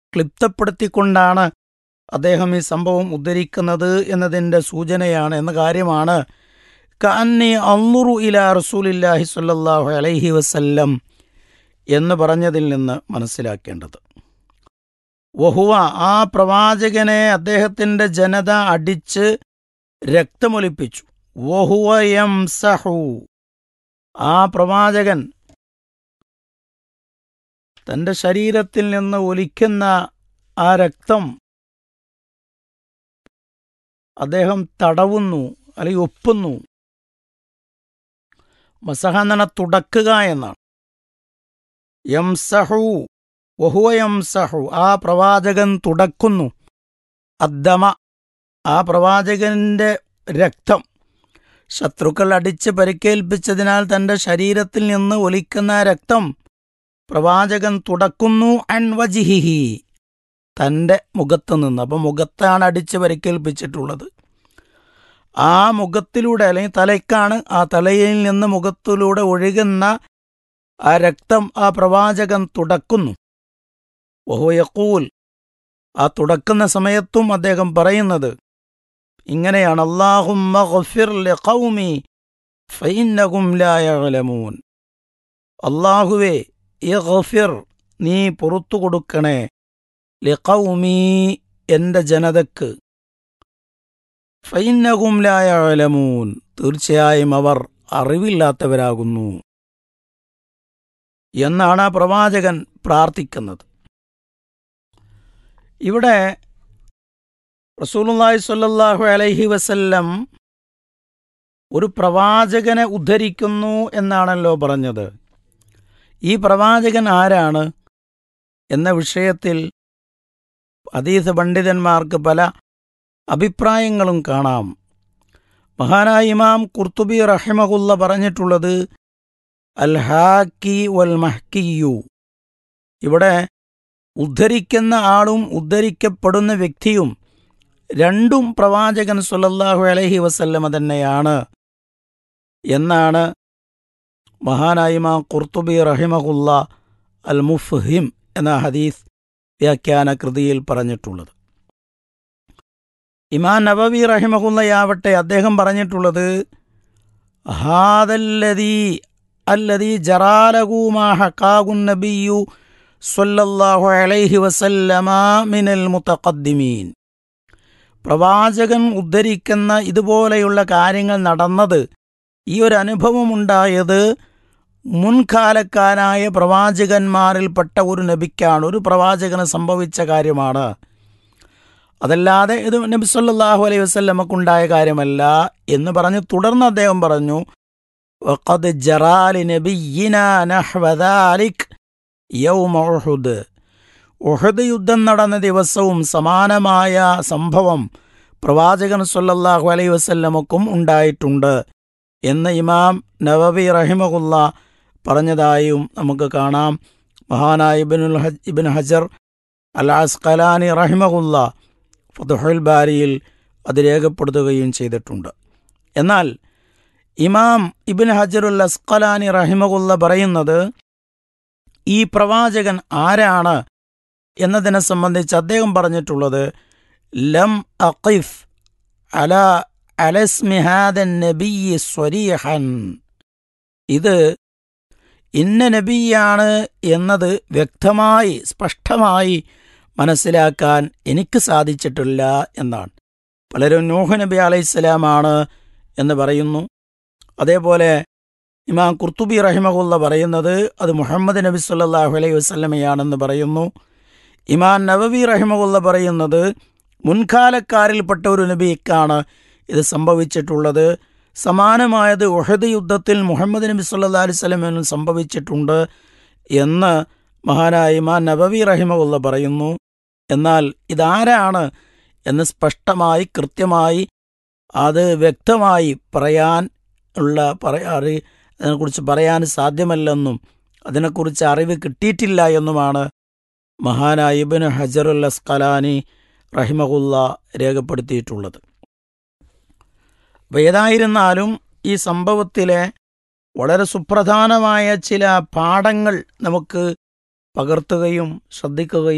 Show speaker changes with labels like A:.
A: ക്ലിപ്തപ്പെടുത്തിക്കൊണ്ടാണ് അദ്ദേഹം ഈ സംഭവം ഉദ്ധരിക്കുന്നത് എന്നതിൻ്റെ സൂചനയാണ് എന്ന കാര്യമാണ് കന്നി അന്നുറു ഇല റസൂലില്ലാഹി സ്വല്ലല്ലാഹു അലൈഹി വസല്ലം എന്ന് പറഞ്ഞതിൽ നിന്ന് മനസ്സിലാക്കേണ്ടത് വഹുവ ആ പ്രവാചകനെ അദ്ദേഹത്തിൻ്റെ ജനത അടിച്ച് രക്തമൊലിപ്പിച്ചു വഹുവ യംസഹു ആ പ്രവാചകൻ തൻ്റെ ശരീരത്തിൽ നിന്ന് ഒലിക്കുന്ന ആ രക്തം അദ്ദേഹം തടവുന്നു അല്ലെങ്കിൽ ഒപ്പുന്നു മസഹ എന്ന തുടക്കുക എന്നാണ് യംസഹു വഹുവ യംസഹു ആ പ്രവാചകൻ തുടക്കുന്നു അദ്ദമ ആ പ്രവാചകന്റെ രക്തം ശത്രുക്കൾ അടിച്ച് പരിക്കേൽപ്പിച്ചതിനാൽ തന്റെ ശരീരത്തിൽ നിന്ന് ഒലിക്കുന്ന രക്തം പ്രവാചകൻ തുടക്കുന്നു അൻവജിഹിഹി തൻ്റെ മുഖത്ത് നിന്ന് അപ്പം മുഖത്താണ് അടിച്ച് പരിക്കേൽപ്പിച്ചിട്ടുള്ളത് ആ മുഖത്തിലൂടെ അല്ലെങ്കിൽ തലയ്ക്കാണ് ആ തലയിൽ നിന്ന് മുഖത്തിലൂടെ ഒഴുകുന്ന ആ രക്തം ആ പ്രവാചകൻ തുടക്കുന്നു ഓഹോയക്കൂൽ ആ തുടക്കുന്ന സമയത്തും അദ്ദേഹം പറയുന്നത് ഇങ്ങനെയാണ് അള്ളാഹുമ്മ ഗഫിർ ലിഖൗമി ഫഇന്നഹും ലാ യഅലമൂൻ അള്ളാഹുവേ ഇഗ്ഫിർ നീ പുറത്തു കൊടുക്കണേ ലിഖൗമി എൻ്റെ ജനതക്ക് ഫൈന്നകും ലായലമൂൻ തീർച്ചയായും അവർ അറിവില്ലാത്തവരാകുന്നു എന്നാണ് ആ പ്രവാചകൻ പ്രാർത്ഥിക്കുന്നത് ഇവിടെ റസൂലുള്ളാഹി സ്വല്ലല്ലാഹു അലൈഹി വസല്ലം ഒരു പ്രവാചകനെ ഉദ്ധരിക്കുന്നു എന്നാണല്ലോ പറഞ്ഞത് ഈ പ്രവാചകൻ ആരാണ് എന്ന വിഷയത്തിൽ അതീത പണ്ഡിതന്മാർക്ക് പല അഭിപ്രായങ്ങളും കാണാം മഹാനായ ഇമാം കുർത്തുബി റഹിമകുല്ല പറഞ്ഞിട്ടുള്ളത് അൽ ഹാക്കി വൽ മഹ്കിയു ഇവിടെ ഉദ്ധരിക്കുന്ന ആളും ഉദ്ധരിക്കപ്പെടുന്ന വ്യക്തിയും രണ്ടും പ്രവാചകൻ സുലല്ലാഹു അലഹി വസല്ലമ തന്നെയാണ് എന്നാണ് മഹാനായ ഇമാം കുർത്തുബി റഹിമകുല്ല അൽ മുഫ്ഹിം എന്ന ഹദീസ് വ്യാഖ്യാന കൃതിയിൽ പറഞ്ഞിട്ടുള്ളത് ഇമാൻ നബവി റഹിമഹുല്ലയാവട്ടെ അദ്ദേഹം പറഞ്ഞിട്ടുള്ളത് ഹാദല്ലദീ അല്ലദീ ജറാലകൂമാ ഹക്കാകുൻ നബിയു സ്വല്ലല്ലാഹു അലൈഹി വസല്ലമ മിനൽ മുതഖദ്ദിമീൻ പ്രവാചകൻ ഉദ്ധരിക്കുന്ന ഇതുപോലെയുള്ള കാര്യങ്ങൾ നടന്നത് ഈ ഒരു അനുഭവമുണ്ടായത് മുൻകാലക്കാരായ പ്രവാചകന്മാരിൽപ്പെട്ട ഒരു നബിക്കാണ് ഒരു പ്രവാചകന് സംഭവിച്ച കാര്യമാണ് അതല്ലാതെ ഇത് നബി സല്ലല്ലാഹു അലൈഹി വസല്ലമക്കുണ്ടായ കാര്യമല്ല എന്ന് പറഞ്ഞ് തുടർന്ന് അദ്ദേഹം പറഞ്ഞു വഖദ് ജറാലി നബിയിനാ നഹ്വ ദാലിക് യൗമ ഉഹുദ് ഉഹദ് യുദ്ധം നടന്ന ദിവസവും സമാനമായ സംഭവം പ്രവാചകൻ സല്ലല്ലാഹു അലൈഹി വസല്ലമക്കും ഉണ്ടായിട്ടുണ്ട് എന്ന് ഇമാം നവവി റഹിമഹുല്ല പറഞ്ഞതായും നമുക്ക് കാണാം മഹാനായ ഇബിനുൽ ഹജ് ഇബിൻ ഹജർ അൽ അസ്കലാനി റഹിമഹുല്ല ഫതുഹുൽ ബാരിയിൽ അത് രേഖപ്പെടുത്തുകയും ചെയ്തിട്ടുണ്ട് എന്നാൽ ഇമാം ഇബിൻ ഹജറുൽ അസ്കലാനി റഹിമഹുല്ല പറയുന്നത് ഈ പ്രവാചകൻ ആരാണ് എന്നതിനെ സംബന്ധിച്ച് അദ്ദേഹം പറഞ്ഞിട്ടുള്ളത് ലം അഖിഫ് അല അലസ്മിഹാദൻ നബിയി സ്വരീഹൻ ഇത് ഇന്ന നബിയാണ് എന്നത് വ്യക്തമായി സ്പഷ്ടമായി മനസ്സിലാക്കാൻ എനിക്ക് സാധിച്ചിട്ടില്ല എന്നാണ് പലരും നൂഹ് നബി അലൈഹിസ്സലാമാണ് എന്ന് പറയുന്നു അതേപോലെ ഇമാം കുർത്തുബി റഹിമഹുല്ല പറയുന്നത് അത് മുഹമ്മദ് നബി സല്ലാഹു അലൈഹി വസ്ലമയാണെന്ന് പറയുന്നു ഇമാം നവവി റഹിമഹുല്ല പറയുന്നത് മുൻകാലക്കാരിൽപ്പെട്ട ഒരു നബിക്കാണ് ഇത് സംഭവിച്ചിട്ടുള്ളത് സമാനമായത് ഉഹദ് യുദ്ധത്തിൽ മുഹമ്മദ് നബി സല്ലാ അലൈഹി സ്വലമിനും സംഭവിച്ചിട്ടുണ്ട് എന്ന് മഹാനായ ഇമാം നബവി റഹിമഹുല്ല പറയുന്നു എന്നാൽ ഇതാരാണ് എന്ന് സ്പഷ്ടമായി കൃത്യമായി അത് വ്യക്തമായി പറയാൻ ഉള്ള പറയാറി അതിനെക്കുറിച്ച് പറയാൻ സാധ്യമല്ലെന്നും അതിനെക്കുറിച്ച് അറിവ് കിട്ടിയിട്ടില്ല എന്നുമാണ് മഹാനായ ഇബിന് ഹജറുൽ അസ്കലാനി റഹിമഹുല്ല രേഖപ്പെടുത്തിയിട്ടുള്ളത് അപ്പോൾ ഏതായിരുന്നാലും ഈ സംഭവത്തിലെ വളരെ സുപ്രധാനമായ ചില പാഠങ്ങൾ നമുക്ക് പകർത്തുകയും ശ്രദ്ധിക്കുകയും